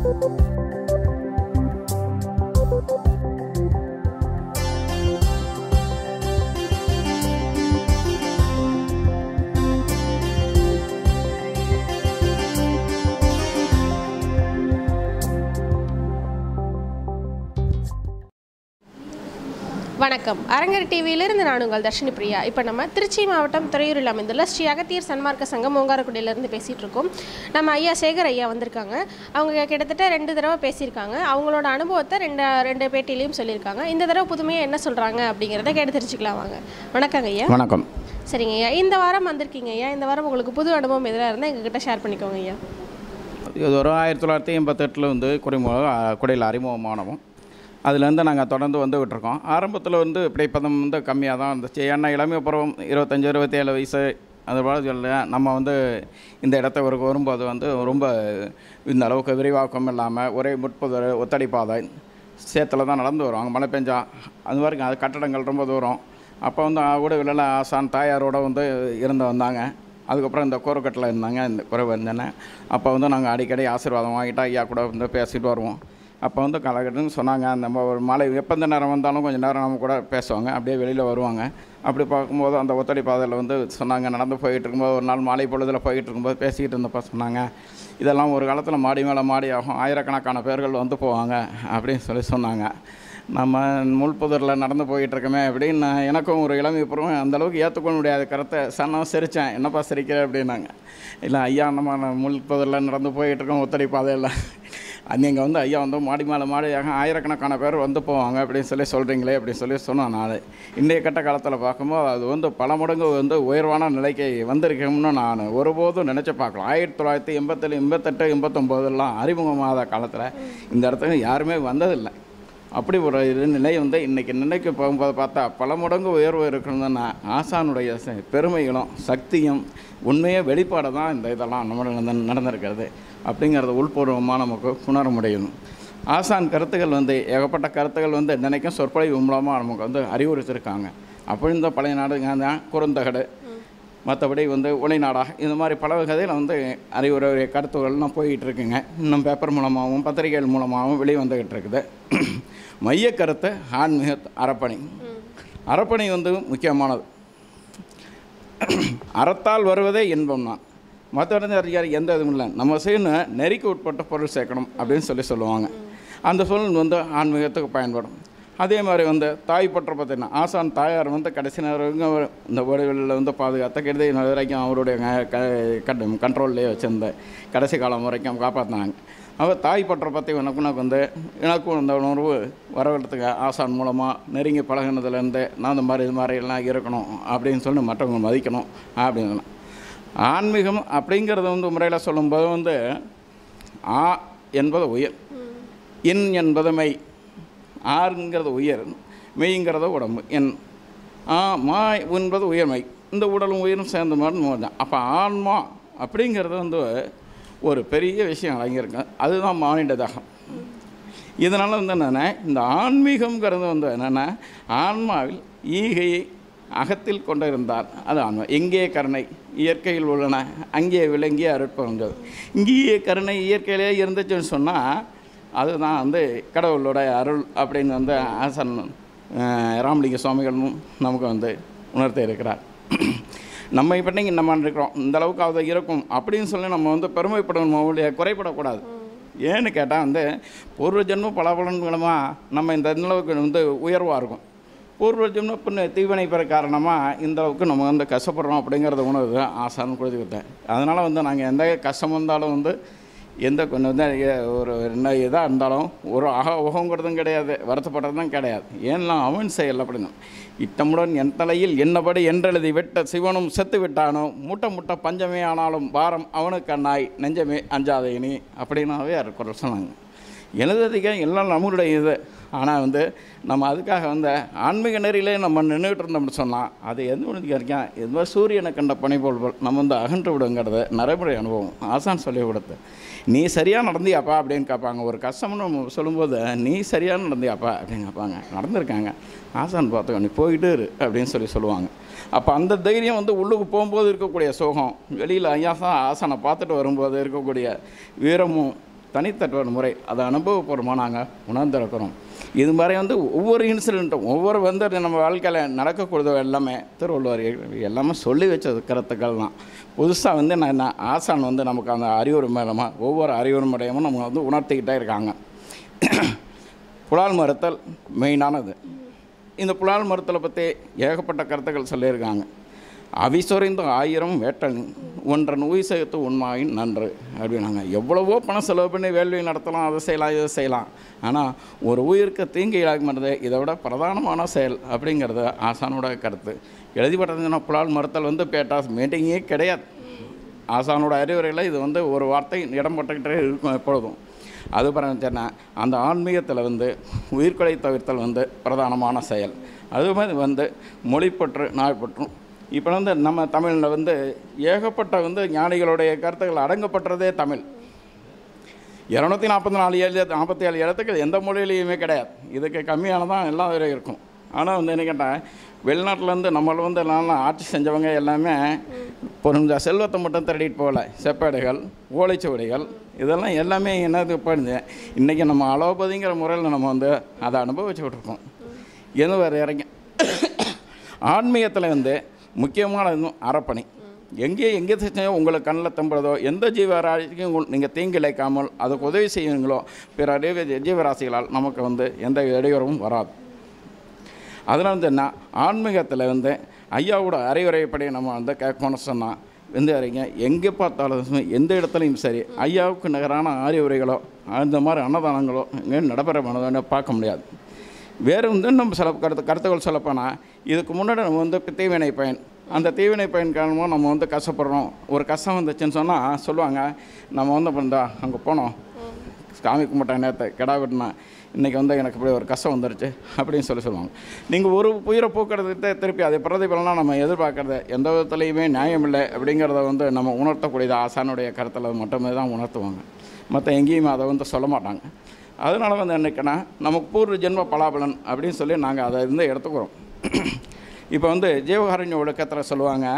வணக்கம் அரங்கர் டிவியிலிருந்து நான் உங்கள் தர்ஷினி பிரியா இப்போ நம்ம திருச்சி மாவட்டம் துறையூரில் அமைந்துள்ள ஸ்ரீ அகத்தியர் சன்மார்க்க சங்கம் ஓங்காரக்குடியிலேருந்து பேசிகிட்டு இருக்கோம் நம்ம ஐயா சேகர் ஐயா வந்திருக்காங்க அவங்க கிட்டத்தட்ட ரெண்டு தடவை பேசியிருக்காங்க அவங்களோட அனுபவத்தை ரெண்டு ரெண்டு பேட்டிலையும் சொல்லியிருக்காங்க இந்த தடவை புதுமையாக என்ன சொல்கிறாங்க அப்படிங்கிறத கேட்டு தெரிஞ்சுக்கலாம் வாங்க வணக்கங்க ஐயா வணக்கம் சரிங்க ஐயா இந்த வாரம் வந்திருக்கீங்க ஐயா இந்த வாரம் உங்களுக்கு புது அனுபவம் எதிராக இருந்தால் எங்ககிட்ட ஷேர் பண்ணிக்கோங்க ஐயா இது ஒரு ஆயிரத்தி தொள்ளாயிரத்தி எண்பத்தெட்டில் வந்து குடிமுகம் குடையில் அறிமுகமானவும் அதுலேருந்து நாங்கள் தொடர்ந்து வந்து விட்டுருக்கோம் ஆரம்பத்தில் வந்து பிடிப்பதம் வந்து கம்மியாக தான் இருந்துச்சு ஏன்னா இளமை பருவம் இருபத்தஞ்சி இருபத்தேழு வயசு அது போல சொல்ல நம்ம வந்து இந்த இடத்த ஒரு வரும்போது வந்து ரொம்ப இந்த அளவுக்கு விரிவாக்கம் இல்லாமல் ஒரே முட்புதர் ஒத்தடி பாதை சேத்துல தான் நடந்து வரும் அங்கே மழை பெஞ்சா அது மாதிரி அது கட்டடங்கள் ரொம்ப தூரம் அப்போ வந்து கூட விழல ஆசான் தாயாரோட வந்து இருந்து வந்தாங்க அதுக்கப்புறம் இந்த கோரக்கட்டில் இருந்தாங்க இந்த குறைவு இருந்தேன்னு அப்போ வந்து நாங்கள் அடிக்கடி ஆசீர்வாதம் வாங்கிட்டு ஐயா கூட வந்து பேசிட்டு வருவோம் அப்போ வந்து காலகட்டம்னு சொன்னாங்க நம்ம ஒரு மழை எப்போ இந்த நேரம் வந்தாலும் கொஞ்சம் நேரம் நம்ம கூட பேசுவாங்க அப்படியே வெளியில் வருவாங்க அப்படி பார்க்கும்போது அந்த ஒத்தடி பாதையில் வந்து சொன்னாங்க நடந்து போயிட்டு இருக்கும்போது ஒரு நாள் மாலை பொழுதில் போயிட்டு இருக்கும்போது பேசிக்கிட்டு இருந்தப்போ சொன்னாங்க இதெல்லாம் ஒரு காலத்தில் மாடி மேலே மாடி ஆகும் ஆயிரக்கணக்கான பேர்கள் வந்து போவாங்க அப்படின்னு சொல்லி சொன்னாங்க நம்ம முள்புதரில் நடந்து போயிட்டுருக்கோமே அப்படின்னு நான் எனக்கும் ஒரு இளமை பருவம் அந்தளவுக்கு ஏற்றுக்கொள்ள முடியாத கருத்தை சன்னம் சிரித்தேன் என்னப்பா சிரிக்கிற அப்படின்னாங்க இல்லை ஐயா நம்ம முள்புதரில் நடந்து போயிட்டுருக்கோம் ஒத்தடி பாதையில் நீங்கள் வந்து ஐயா வந்து மாடி மேலே மாடியாக ஆயிரக்கணக்கான பேர் வந்து போவாங்க அப்படின்னு சொல்லி சொல்கிறீங்களே அப்படின்னு சொல்லி சொன்னேன் நான் இன்றைய கட்ட காலத்தில் பார்க்கும்போது அது வந்து பல மடங்கு வந்து உயர்வான நிலைக்கு வந்திருக்கோம்னு நான் ஒருபோதும் நினச்சி பார்க்கலாம் ஆயிரத்தி தொள்ளாயிரத்தி எண்பத்தேழு எண்பத்தெட்டு எண்பத்தொம்போதெல்லாம் அறிமுகமாத காலத்தில் இந்த இடத்துக்கு யாருமே வந்ததில்லை அப்படி ஒரு இது நிலை வந்து இன்றைக்கி நிலைக்கு போகும்போது பார்த்தா பல மடங்கு உயர்வு இருக்கணும்னா ஆசானுடைய ச- பெருமைகளும் சக்தியும் உண்மையே வெளிப்பாடு தான் இந்த இதெல்லாம் நம்ம நடந்து நடந்திருக்கிறது அப்படிங்கிறத உள்பூர்வமாக நமக்கு உணர முடியும் ஆசான் கருத்துக்கள் வந்து ஏகப்பட்ட கருத்துக்கள் வந்து நினைக்கும் சொற்பொழிவு மூலமாக நமக்கு வந்து அறிவுறுத்திருக்காங்க அப்படி இந்த பழைய நாடுங்க தான் குறுந்தகடு மற்றபடி வந்து உலைநாடா இந்த மாதிரி பல வகையில் வந்து அறிவுரை கருத்துக்கள்லாம் போயிட்டு இருக்குங்க இன்னும் பேப்பர் மூலமாகவும் பத்திரிகைகள் மூலமாகவும் வெளியே வந்துக்கிட்டு இருக்குது மைய கருத்து ஆன்மீக அறப்பணி அறப்பணி வந்து முக்கியமானது அறத்தால் வருவதே இன்பம் தான் மற்றவங்க அதிகாரி எந்த இதுவும் இல்லை நம்ம செய்யணும் நெறிக்கு உட்பட்ட பொருள் சேர்க்கணும் அப்படின்னு சொல்லி சொல்லுவாங்க அந்த சொல் வந்து ஆன்மீகத்துக்கு பயன்படும் அதே மாதிரி வந்து தாய் பற்ற பார்த்தீங்கன்னா ஆசான் தாயார் வந்து கடைசி நேரம் அவர் இந்த ஓடுகளில் வந்து பாதுகாத்த கெடுதி நாள் வரைக்கும் அவருடைய கண்ட்ரோல்லே வச்சிருந்த கடைசி காலம் வரைக்கும் காப்பாற்றினாங்க அவர் தாய் பற்ற பற்றி எனக்கு எனக்கு வந்து எனக்கும் அந்த உணர்வு வரவழைத்துக்க ஆசான் மூலமாக நெருங்கி பழகினதுலேருந்து நான் இந்த மாதிரி இது மாதிரி எல்லாம் இருக்கணும் அப்படின்னு சொல்லி மற்றவங்க மதிக்கணும் அப்படின்னு ஆன்மீகம் அப்படிங்கிறது வந்து முறையில் சொல்லும்போது வந்து ஆ என்பது உயிர் இன் என்பது மெய் ஆறுங்கிறது உயிர் மெய்ங்கிறது உடம்பு என் ஆ மா என்பது உயர்மை இந்த உடலும் உயிரும் சேர்ந்த மாதிரி தான் அப்போ ஆன்மா அப்படிங்கிறது வந்து ஒரு பெரிய விஷயம் அடங்கியிருக்கு அதுதான் மானிட தாகம் இதனால் வந்து என்னென்னா இந்த ஆன்மீகம்ங்கிறது வந்து என்னென்னா ஆன்மாவில் ஈகையை அகத்தில் கொண்டிருந்தார் அது ஆன்மா எங்கே கருணை இயற்கையில் உள்ளன அங்கே விளங்கிய அருட்புறஞ்சது இங்கேயே கருணை இயற்கையிலே இருந்துச்சுன்னு சொன்னால் அதுதான் வந்து கடவுளோட அருள் அப்படின்னு வந்து ஆசன் அஹ், ராமலிங்க சுவாமிகளும் நமக்கு வந்து உணர்த்தி இருக்கிறார் நம்ம இப்போ நீங்கள் நம்ம இருக்கிறோம் இந்த அளவுக்கு அது இருக்கும் அப்படின்னு சொல்லி நம்ம வந்து பெருமைப்படணும் ஒழிய குறைபடக்கூடாது ஏன்னு கேட்டால் வந்து பூர்வ ஜென்ம பலபலன் மூலமாக நம்ம இந்த அளவுக்கு வந்து உயர்வாக இருக்கும் பூர்வ ஜென்ம புண்ணு தீவினை பெற காரணமாக இந்த அளவுக்கு நம்ம வந்து கஷ்டப்படுறோம் அப்படிங்கிறத உணவு தான் ஆசான்னு கொடுத்துக்கிட்டேன் அதனால் வந்து நாங்கள் எந்த கஷ்டம் வந்தாலும் வந்து எந்த கொண்டு வந்து எ- ஒரு என்ன இதாக இருந்தாலும் ஒரு அக உகங்கிறதும் கிடையாது வருத்தப்படுறதும் கிடையாது ஏன்னா அவன் செயல் அப்படின்னு இட்டமுடன் என் தலையில் என்னபடி என்றெழுதி விட்ட சிவனும் செத்து விட்டானோ முட்டை முட்டை பஞ்சமே ஆனாலும் பாரம் அவனுக்கு அண்ணாய் நெஞ்சமே அஞ்சாதே நீ அப்படின்னாவே அது குரல் சொன்னாங்க எழுதுறதுக்கே எல்லாம் நம்மளுடைய இது ஆனால் வந்து நம்ம அதுக்காக வந்து ஆன்மீக நெறியிலே நம்ம நின்றுட்டு இருந்தோம்னு சொன்னால் அது எந்த ஒன்று வரைக்கும் இது மாதிரி சூரியனை கண்ட பனி போல் போல் நம்ம வந்து அகன்று விடுங்கிறது நடைமுறை அனுபவம் ஆசான் சொல்லி கொடுத்து நீ சரியாக நடந்தியாப்பா அப்படின்னு கேட்பாங்க ஒரு கஷ்டம்னு நம்ம சொல்லும்போது நீ சரியாக நடந்தியாப்பா அப்படின்னு கேட்பாங்க நடந்திருக்காங்க ஆசான் பார்த்துக்கோ நீ போயிட்டு இரு அப்படின்னு சொல்லி சொல்லுவாங்க அப்போ அந்த தைரியம் வந்து உள்ளுக்கு போகும்போது இருக்கக்கூடிய சோகம் வெளியில் ஐயாசா ஆசானை பார்த்துட்டு வரும்போது இருக்கக்கூடிய வீரமும் தனித்தட்ப முறை அதை அனுபவபூர்வமாக நாங்கள் உணர்ந்திருக்கிறோம் இது மாதிரி வந்து ஒவ்வொரு இன்சிடெண்ட்டும் ஒவ்வொரு வந்து நம்ம வாழ்க்கையில் நடக்கக்கூடியது எல்லாமே திருவள்ளுவர் எல்லாமே சொல்லி வச்ச கருத்துக்கள் தான் புதுசாக வந்து நான் என்ன ஆசான் வந்து நமக்கு அந்த அறிவுரை மூலமாக ஒவ்வொரு அறிவுரை முறையமும் நம்ம வந்து உணர்த்திக்கிட்டே இருக்காங்க புலால் மறுத்தல் மெயினானது இந்த புலால் மறுத்தலை பற்றி ஏகப்பட்ட கருத்துக்கள் சொல்லியிருக்காங்க அவிசொறிந்த ஆயிரம் வேட்டல் ஒன்றன் உயிர் சேர்த்து உண்மாயின் நன்று அப்படின்னாங்க எவ்வளவோ பணம் செலவு பண்ணி வேள்வி நடத்தலாம் அதை செய்யலாம் இதை செய்யலாம் ஆனால் ஒரு உயிருக்கு தீங்கு இழக்கிறது இதை விட பிரதானமான செயல் அப்படிங்கிறது ஆசானோட கருத்து எழுதிப்பட்டதுன்னா புலால் மறுத்தல் வந்து பேட்டாஸ் மீட்டிங்கே கிடையாது ஆசானோட அறிவுரையில் இது வந்து ஒரு வார்த்தை இடம் பட்டுக்கிட்டே இருக்கும் எப்பொழுதும் அது பிறகுன்னா அந்த ஆன்மீகத்தில் வந்து உயிர்கொலை தவிர்த்தல் வந்து பிரதானமான செயல் அது மாதிரி வந்து மொழிப்பற்று நாய்ப்பற்றும் இப்போ வந்து நம்ம தமிழில் வந்து ஏகப்பட்ட வந்து ஞானிகளுடைய கருத்துக்கள் அடங்கப்பட்டதே தமிழ் இரநூத்தி நாற்பத்தி நாலு ஏழு நாற்பத்தி ஏழு எழுத்துக்கள் எந்த மொழியிலையுமே கிடையாது இதுக்கு கம்மியானதான் எல்லா வரையும் இருக்கும் ஆனால் வந்து என்ன கேட்டால் வெளிநாட்டிலேருந்து நம்மள வந்து நல்லா ஆட்சி செஞ்சவங்க எல்லாமே பொருந்த செல்வத்தை மட்டும் திருடிட்டு போகல செப்பேடுகள் ஓலைச்சுவடிகள் இதெல்லாம் எல்லாமே என்னது பண்ணுது இன்றைக்கி நம்ம அலோபதிங்கிற முறையில் நம்ம வந்து அதை அனுபவிச்சுக்கிட்டு இருக்கோம் எது வேறு இறங்கி ஆன்மீகத்தில் வந்து முக்கியமான அறப்பணி எங்கே எங்கே செஞ்சோ உங்களுக்கு கண்ணில் தம்புறதோ எந்த ஜீவராசிக்கும் நீங்கள் தீங்கு இழைக்காமல் அதுக்கு உதவி செய்யுங்களோ பிற அறிவு ஜீவராசிகளால் நமக்கு வந்து எந்த இடையூறும் வராது அதனால வந்து என்ன ஆன்மீகத்தில் வந்து ஐயாவோட அறிவுரைப்படி நம்ம வந்து கேட்கணும்னு சொன்னால் வந்து அறிங்க எங்கே பார்த்தாலும் சரி, எந்த இடத்துலையும் சரி ஐயாவுக்கு நிகரான அறிவுரைகளோ அந்த மாதிரி அன்னதானங்களோ இங்கே நடைபெற பண்ணதானே பார்க்க முடியாது வேறு வந்து நம்ம சில கருத்து கருத்துக்கள் சொல்லப்போனால் இதுக்கு முன்னாடி நம்ம வந்து இப்ப தீவினை பயன் அந்த தீவினை பயன் காரணமாக நம்ம வந்து கஷ்டப்படுறோம் ஒரு கஷ்டம் வந்துச்சுன்னு சொன்னால் சொல்லுவாங்க நம்ம வந்து பண்ணா அங்கே போனோம் சாமி கும்பிட்டேன் நேற்று கிடா வெட்டினேன் இன்றைக்கி வந்து எனக்கு இப்படி ஒரு கஷ்டம் வந்துருச்சு அப்படின்னு சொல்லி சொல்லுவாங்க நீங்கள் ஒரு உயிரை போக்குறதுக்கு திருப்பி அதை பிரதிபலனாக நம்ம எதிர்பார்க்கறது எந்த விதத்துலையுமே நியாயம் இல்லை அப்படிங்கிறத வந்து நம்ம உணர்த்தக்கூடியது ஆசானுடைய கருத்தில் மட்டுமே தான் உணர்த்துவாங்க மற்ற எங்கேயுமே அதை வந்து சொல்ல மாட்டாங்க அதனால வந்து என்னைக்குன்னா நமக்கு பூர்வ ஜென்ம பலாபலன் அப்படின்னு சொல்லி நாங்கள் அதை இருந்து எடுத்துக்கிறோம் இப்போ வந்து ஜீவகாரண்ய ஒழுக்கத்தில் சொல்லுவாங்க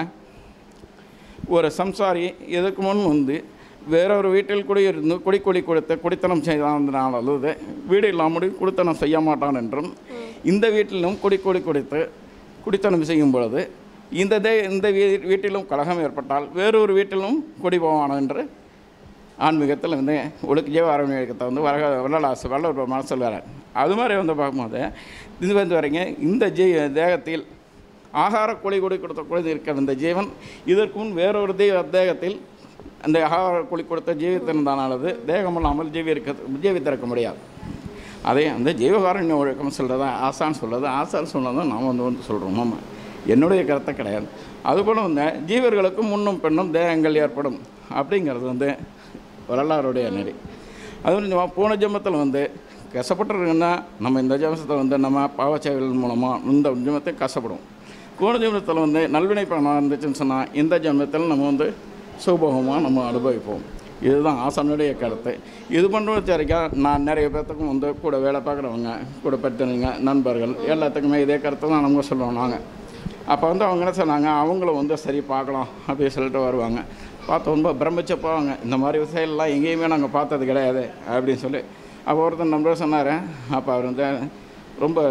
ஒரு சம்சாரி இதுக்கு முன் வந்து வேறொரு வீட்டில் குடியிருந்து குடிக்குடி கொடுத்து குடித்தனம் செய்தால் அல்லது வீடு இல்லாமல் குடித்தனம் செய்ய மாட்டான் என்றும் இந்த வீட்டிலும் குடிக்குடி குடித்து குடித்தனம் செய்யும் பொழுது இந்த தே இந்த வீ- வீட்டிலும் கலகம் ஏற்பட்டால் வேறொரு வீட்டிலும் குடி போவான் என்று ஆன்மீகத்தில் வந்து ஒழுக்க ஜீவ ஆரோக்கியத்தை வந்து வரக வள்ளலாசு வள்ளல் மன சொல்கிறார் அது மாதிரி வந்து பார்க்கும்போது இது வந்து வரைங்க இந்த ஜீ தேகத்தில் ஆகார குழி குடி கொடுத்த குழந்தை இருக்கிற இந்த ஜீவன் இதற்கு முன் வேறொரு தெய்வ தேகத்தில் அந்த ஆகார குழி கொடுத்த ஜீவித்திருந்தானது தேகம் இல்லாமல் ஜீவி இருக்க ஜீவித்திருக்க முடியாது அதே அந்த ஜீவகாரண்ய ஒழுக்கம் சொல்கிறதா ஆசான் சொல்கிறது ஆசான் சொன்னதும் நாம் வந்து வந்து சொல்கிறோம் நம்ம என்னுடைய கருத்தை கிடையாது அதுபோல் வந்து ஜீவர்களுக்கு முன்னும் பெண்ணும் தேகங்கள் ஏற்படும் அப்படிங்கிறது வந்து வரலாறுடைய நெறி அது வந்து நம்ம போன ஜென்மத்தில் வந்து கஷ்டப்பட்டுருக்குன்னா நம்ம இந்த ஜென்மத்தை வந்து நம்ம பாவச்செயல்கள் மூலமாக இந்த ஜென்மத்தை கஷ்டப்படுவோம் போன ஜென்மத்தில் வந்து நல்வினை பணம் இருந்துச்சுன்னு சொன்னால் இந்த ஜென்மத்தில் நம்ம வந்து சுபோகமாக நம்ம அனுபவிப்போம் இதுதான் ஆசனுடைய கருத்து இது பண்ணுறது வரைக்கும் நான் நிறைய பேர்த்துக்கும் வந்து கூட வேலை பார்க்குறவங்க கூட படுத்துனவங்க நண்பர்கள் எல்லாத்துக்குமே இதே கருத்து தான் நம்ம சொல்லுவோம் நாங்கள் அப்போ வந்து அவங்க என்ன சொன்னாங்க அவங்களும் வந்து சரி பார்க்கலாம் அப்படின்னு சொல்லிட்டு வருவாங்க பார்த்து ரொம்ப பிரமிச்சு போவாங்க இந்த மாதிரி விஷயம்லாம் எங்கேயுமே நாங்கள் பார்த்தது கிடையாது அப்படின்னு சொல்லி அப்போ ஒருத்தர் நம்பர் சொன்னார் அப்போ அவர் வந்து ரொம்ப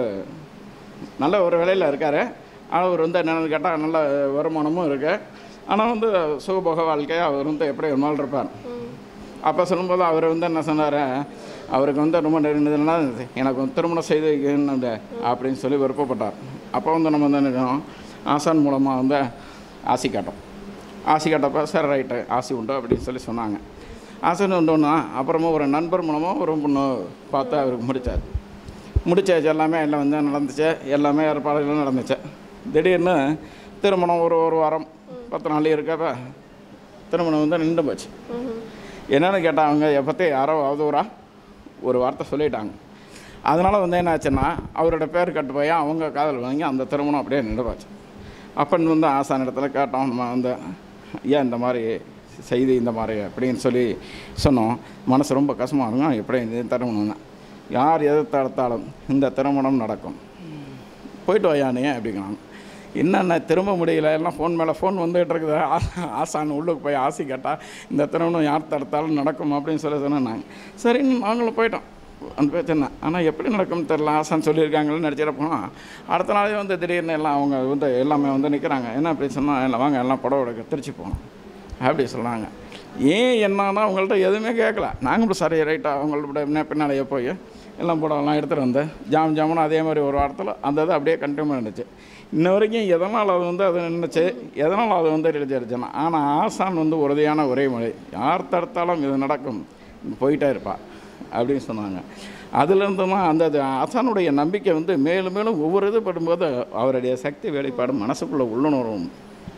நல்ல ஒரு வேலையில் இருக்கார் ஆனால் அவர் வந்து என்னென்னு கேட்டால் நல்ல வருமானமும் இருக்கு ஆனால் வந்து சுகபோக வாழ்க்கையை அவர் வந்து எப்படி ஒரு நாள் இருப்பார் அப்போ சொல்லும்போது அவர் வந்து என்ன சொன்னார் அவருக்கு வந்து ரொம்ப நெருங்கினதுனா எனக்கு வந்து திருமணம் செய்து வைக்கணும் அப்படின்னு சொல்லி விருப்பப்பட்டார் அப்போ வந்து நம்ம வந்து என்ன செய்யணும், ஆசான் மூலமாக வந்து ஆசி காட்டும் ஆசி காட்டப்போ சரி ரைட்டு ஆசி உண்டு அப்படின்னு சொல்லி சொன்னாங்க ஆசை உண்டுன்னா அப்புறமா ஒரு நண்பர் மூலமாக ஒரு பொண்ணு பார்த்து அவருக்கு முடித்தார் முடிச்சாச்சு எல்லாமே எல்லாம் வந்து நடந்துச்சு எல்லாமே ஏற்பாடுகளும் நடந்துச்சு திடீர்னு திருமணம் ஒரு ஒரு வாரம் பத்து நாள் இருக்கப்ப திருமணம் வந்து நின்று போச்சு என்னென்னு கேட்டால் அவங்க பற்றி யாரோ அவதூறா ஒரு வார்த்தை சொல்லிட்டாங்க அதனால் வந்து என்ன ஆச்சுன்னா அவரோட பேர் கட்டு போய் அவங்க காதல் வாங்கி அந்த திருமணம் அப்படியே நின்று போச்சு அப்பன்னு வந்து ஆசான் இடத்துல கேட்டோம் நம்ம வந்து ஏன் இந்த மாதிரி செய்தி இந்த மாதிரி அப்படின்னு சொல்லி சொன்னோம் மனசு ரொம்ப கஷ்டமாக இருக்கும் எப்படி இந்த திருமணம்னா யார் எது தடுத்தாலும் இந்த திருமணம் நடக்கும் போயிட்டு வாயானே அப்படிங்கிறாங்க என்னென்ன திரும்ப முடியல எல்லாம் ஃபோன் மேலே ஃபோன் வந்துகிட்டு இருக்குது ஆ- ஆசான் உள்ளுக்கு போய் ஆசி கேட்டால் இந்த திருமணம் யார் தடுத்தாலும் நடக்கும் அப்படின்னு சொல்லி சொன்னாங்க சரின்னு நாங்களும் போயிட்டோம் அந்த பேச்சு என்ன ஆனால் எப்படி நடக்கும்னு தெரில ஆசான் சொல்லியிருக்காங்கன்னு நினச்சிட போனோம் அடுத்த நாளே வந்து திடீர்னு எல்லாம் அவங்க வந்து எல்லாமே வந்து நிற்கிறாங்க என்ன அப்படி சொன்னால் இல்லை வாங்க எல்லாம் புடவை எடுக்க திருச்சி போனோம் அப்படி சொன்னாங்க ஏன் என்னன்னா அவங்கள்ட்ட எதுவுமே கேட்கல நாங்களும் சரி ரைட்டாக அவங்கள்ட்ட என்ன பின்னாலேயே போய் எல்லாம் புடவெல்லாம் எடுத்துகிட்டு வந்து ஜாம் ஜாமுன்னு அதே மாதிரி ஒரு வாரத்தில் அந்த இது அப்படியே கண்டினியூ இருந்துச்சு இன்ன வரைக்கும் எதனால் அது வந்து அது நின்றுச்சு எதனால் அது வந்து இடிச்சிருச்சுன்னா ஆனால் ஆசான் வந்து உறுதியான ஒரே மொழி யார் தடுத்தாலும் இது நடக்கும் போயிட்டே இருப்பா அப்படின்னு சொன்னாங்க அதுலேருந்து தான் அந்த அது ஆசானுடைய நம்பிக்கை வந்து மேலும் மேலும் ஒவ்வொரு இது படும்போது அவருடைய சக்தி வெளிப்பாடு மனசுக்குள்ளே உள்ளுணர்வும்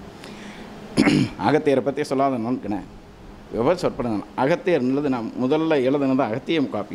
அகத்தியரை பற்றி சொல்லாத நினைக்கிறேன் விவரம் சொற்படுங்க அகத்தியர் எழுதின முதல்ல எழுதுனது அகத்தியம் காப்பி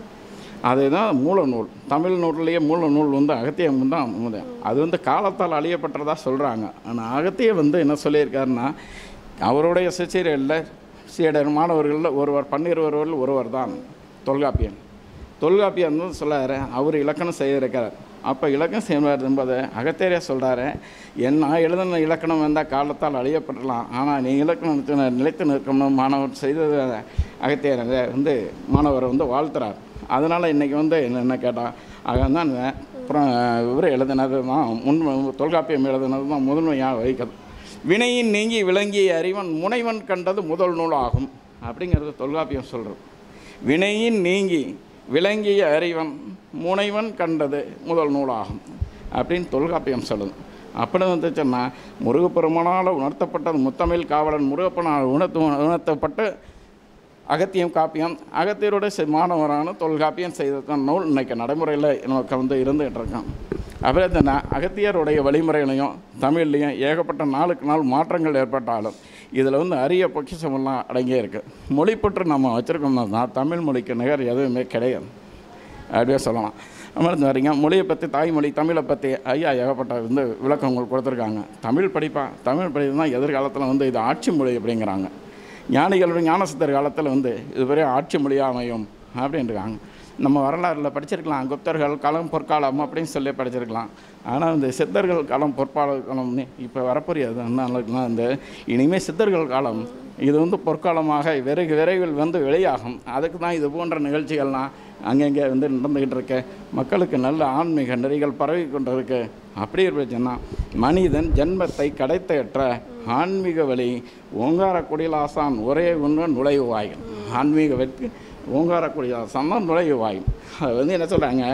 அதுதான் மூல நூல் தமிழ் நூல்லையே மூல நூல் வந்து அகத்தியம் தான் முதல் அது வந்து காலத்தால் அழியப்பட்டதா சொல்கிறாங்க ஆனால் அகத்தியம் வந்து என்ன சொல்லியிருக்காருன்னா அவருடைய சிசிரியரில் சீடர் மாணவர்களில் ஒருவர் பன்னிருவர்கள் ஒருவர் தான் தொல்காப்பியன் தொல்காப்பியன் வந்து சொல்லாரு அவர் இலக்கணம் செய்திருக்கிறார் அப்போ இலக்கணம் செய்வார் என்பதை அகத்தேரியா சொல்கிறாரு என்ன எழுதின இலக்கணம் வந்தால் காலத்தால் அழியப்படலாம் ஆனால் நீ இலக்கணத்தை நிலைத்து நிற்கணும் மாணவர் செய்தது அகத்தியர் வந்து மாணவர் வந்து வாழ்த்துறார் அதனால் இன்றைக்கி வந்து என்ன கேட்டால் அதான் அப்புறம் இவர் எழுதினது தான் முன் தொல்காப்பியம் எழுதினது தான் முதன்மையாக வைக்கிறது வினையின் நீங்கி விளங்கிய அறிவன் முனைவன் கண்டது முதல் நூல் ஆகும் அப்படிங்கிறது தொல்காப்பியம் சொல்கிறது வினையின் நீங்கி விளங்கிய அறிவன் முனைவன் கண்டது முதல் நூலாகும் அப்படின்னு தொல்காப்பியம் சொல்லுது அப்படி வந்து சொன்னால் முருகப்பெருமானால் உணர்த்தப்பட்டது முத்தமிழ் காவலன் முருகப்பனால் உணர்த்து உணர்த்தப்பட்டு அகத்தியம் காப்பியம் அகத்தியரோட செ- மாணவரான தொல்காப்பியம் செய்த நூல் இன்னைக்கு நடைமுறையில் நமக்கு வந்து இருந்துகிட்டு இருக்கான் அப்புறம் இந்த அகத்தியருடைய வழிமுறைகளையும் தமிழ்லையும் ஏகப்பட்ட நாளுக்கு நாள் மாற்றங்கள் ஏற்பட்டாலும் இதில் வந்து அரிய பொக்கிஷமெல்லாம் அடங்கியே இருக்குது மொழி பற்று நம்ம வச்சுருக்கோம்னா தான் தமிழ் மொழிக்கு நிகர் எதுவுமே கிடையாது அப்படியே சொல்லலாம் அமர்ந்து வரீங்க மொழியை பற்றி தாய்மொழி தமிழை பற்றி ஐயா ஏகப்பட்ட வந்து விளக்கங்கள் கொடுத்துருக்காங்க தமிழ் படிப்பா தமிழ் படிப்பு தான் எதிர்காலத்தில் வந்து இது ஆட்சி மொழி அப்படிங்கிறாங்க ஞானிகள் ஞானசித்தர் காலத்தில் வந்து இது பெரிய ஆட்சி மொழியாக அமையும் அப்படின்ட்டுருக்காங்க நம்ம வரலாறில் படிச்சிருக்கலாம் குப்தர்கள் காலம் பொற்காலம் அப்படின்னு சொல்லி படிச்சிருக்கலாம் ஆனால் இந்த சித்தர்கள் காலம் பொற்கால காலம்னு இப்போ வரப்போறியது என்ன இந்த இனிமேல் சித்தர்கள் காலம் இது வந்து பொற்காலமாக விரைவு விரைவில் வந்து வெளியாகும் அதுக்கு தான் இது போன்ற நிகழ்ச்சிகள்லாம் அங்கங்கே வந்து நடந்துக்கிட்டு இருக்கு மக்களுக்கு நல்ல ஆன்மீக நெறிகள் பரவி கொண்டு இருக்கு அப்படி இருந்துச்சுன்னா மனிதன் ஜென்மத்தை கடைத்தேற்ற ஆன்மீக வழி ஓங்கார குடிலாசான் ஒரே ஒன்று நுழைவு வாயில் ஆன்மீக வெற்றி ஓங்கார குடிலாசான் தான் நுழைவு வாயில் அது வந்து என்ன சொல்கிறாங்க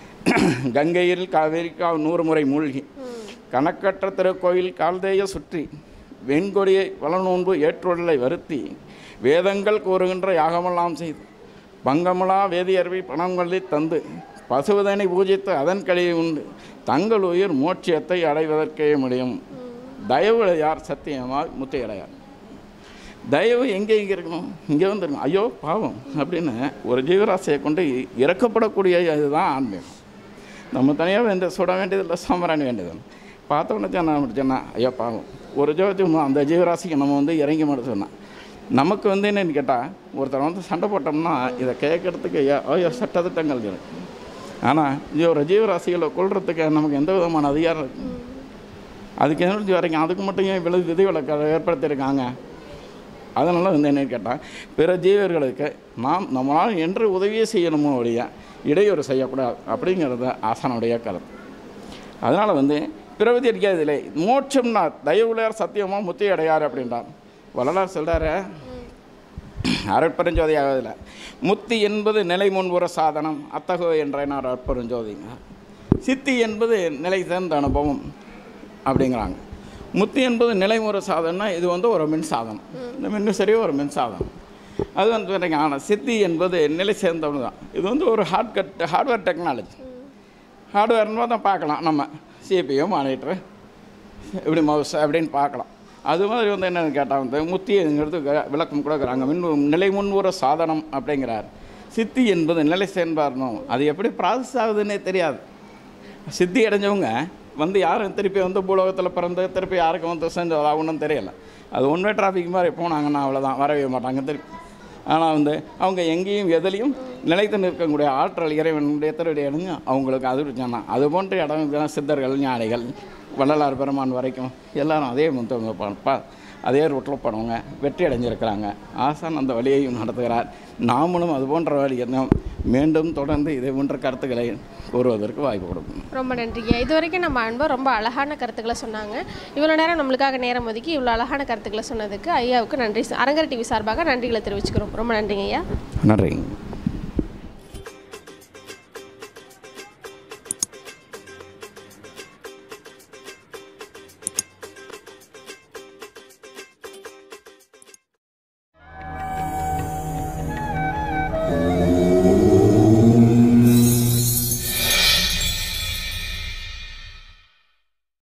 கங்கையில் காவேரி கா நூறு முறை மூழ்கி கணக்கற்ற திருக்கோயில் கால்தேய சுற்றி வெண்கொடியை வளநோன்பு ஏற்றுடலை வருத்தி வேதங்கள் கூறுகின்ற யாகமெல்லாம் செய்து பங்கமலா வேதியர்வி பணங்கொள்ளி தந்து பசுவதனை பூஜித்து அதன் கழியை உண்டு தங்கள் உயிர் மோட்சியத்தை அடைவதற்கே முடியும் தயவு யார் சத்தியமாக முத்தையடையார் தயவு எங்கே இங்கே இருக்கணும் இங்கே வந்து இருக்கணும் ஐயோ பாவம் அப்படின்னு ஒரு ஜீவராசியை கொண்டு இறக்கப்படக்கூடிய இதுதான் ஆன்மீகம் நம்ம தனியாக இந்த சுட வேண்டியதில்லை சமரான வேண்டியது பார்த்தோன்னே சொன்ன சொன்னேன் ஐயோ பாவம் ஒரு ஜோதி அந்த ஜீவராசிக்கு நம்ம வந்து இறங்கி மட்டும் சொன்னேன் நமக்கு வந்து என்னன்னு கேட்டால் ஒருத்தர் வந்து சண்டை போட்டோம்னா இதை கேட்கறதுக்கு ஐயா ஐயோ சட்டத்திட்டங்கள் இருக்கு ஆனால் இது ஒரு ஜீவராசிகளை கொள்றதுக்கு நமக்கு எந்த விதமான அதிகாரம் இருக்கு அதுக்கு என்ன வரைக்கும் அதுக்கு மட்டும் ஏன் விலை விதிவிலக்கு ஏற்படுத்தியிருக்காங்க அதனால் வந்து என்னன்னு கேட்டால் பிற ஜீவர்களுக்கு நாம் நம்மளால் என்று உதவியே செய்யணுமோ ஒழிய இடையூறு செய்யக்கூடாது அப்படிங்கிறது ஆசானுடைய கருத்து அதனால் வந்து பிறவிதி இருக்காதில்லை மோட்சம்னா தயவுலையார் சத்தியமாக முத்தி அடையார் அப்படின்றார் வள்ளலார் சொல்கிறாரு அருட்பெருஞ்சோதி ஆகுதில்ல முத்தி என்பது நிலை முன்புற சாதனம் அத்தகு என்றார் அற்பெருஞ்சோதிங்க சித்தி என்பது நிலை சேர்ந்த அனுபவம் அப்படிங்கிறாங்க முத்தி என்பது நிலைமுறை சாதனம்னா இது வந்து ஒரு மின் சாதனம் இந்த மின்விசரி ஒரு மின் சாதனம் அது வந்து எனக்கு ஆனால் சித்தி என்பது நிலை சேர்ந்தவனு தான் இது வந்து ஒரு ஹார்ட் கட் ஹார்ட்வேர் டெக்னாலஜி ஹார்ட்வேர்னு தான் பார்க்கலாம் நம்ம சிபியு மானிட்டரு இப்படி மவுஸ் அப்படின்னு பார்க்கலாம் அது மாதிரி வந்து என்னென்னு கேட்டால் வந்து முத்திங்கிறது க- விளக்கம் கொடுக்குறாங்க மின் நிலை முன்வர சாதனம் அப்படிங்கிறார் சித்தி என்பது நிலை சேர்ந்தாரணும் அது எப்படி ப்ராசஸ் ஆகுதுன்னே தெரியாது சித்தி அடைஞ்சவங்க வந்து யாரும் திருப்பி வந்து பூலோகத்தில் பிறந்து திருப்பி யாருக்கும் வந்து செஞ்சதாகணும்னு தெரியல அது ஒன்வே டிராஃபிக் மாதிரி போனாங்கன்னா அவ்வளோதான் வரவே மாட்டாங்க திருப்பி ஆனால் வந்து அவங்க எங்கேயும் எதுலேயும் நிலைத்து நிற்கக்கூடிய ஆற்றல் இறைவனுடைய திருடி அடைஞ்சு அவங்களுக்கு அது சொன்னான் அது போன்ற இடம் தான் சித்தர்கள் ஞானிகள் வள்ளலார் பெருமான் வரைக்கும் எல்லாரும் அதே முத்தவங்க ப- ப- அதே ரூட்டில் போனவங்க வெற்றி அடைஞ்சிருக்கிறாங்க ஆசான் அந்த வழியையும் நடத்துகிறார் நாமளும் அது போன்ற வழியை நாம் மீண்டும் தொடர்ந்து இதே போன்ற கருத்துக்களை கூறுவதற்கு வாய்ப்பு கொடுக்கணும் ரொம்ப நன்றிங்க இது வரைக்கும் நம்ம அன்பர் ரொம்ப அழகான கருத்துக்களை சொன்னாங்க இவ்வளோ நேரம் நம்மளுக்காக நேரம் ஒதுக்கி இவ்வளோ அழகான கருத்துக்களை சொன்னதுக்கு ஐயாவுக்கு நன்றி அரங்கர் டிவி சார்பாக நன்றிகளை தெரிவிச்சுக்கிறோம் ரொம்ப நன்றிங்க ஐயா நன்றிங்க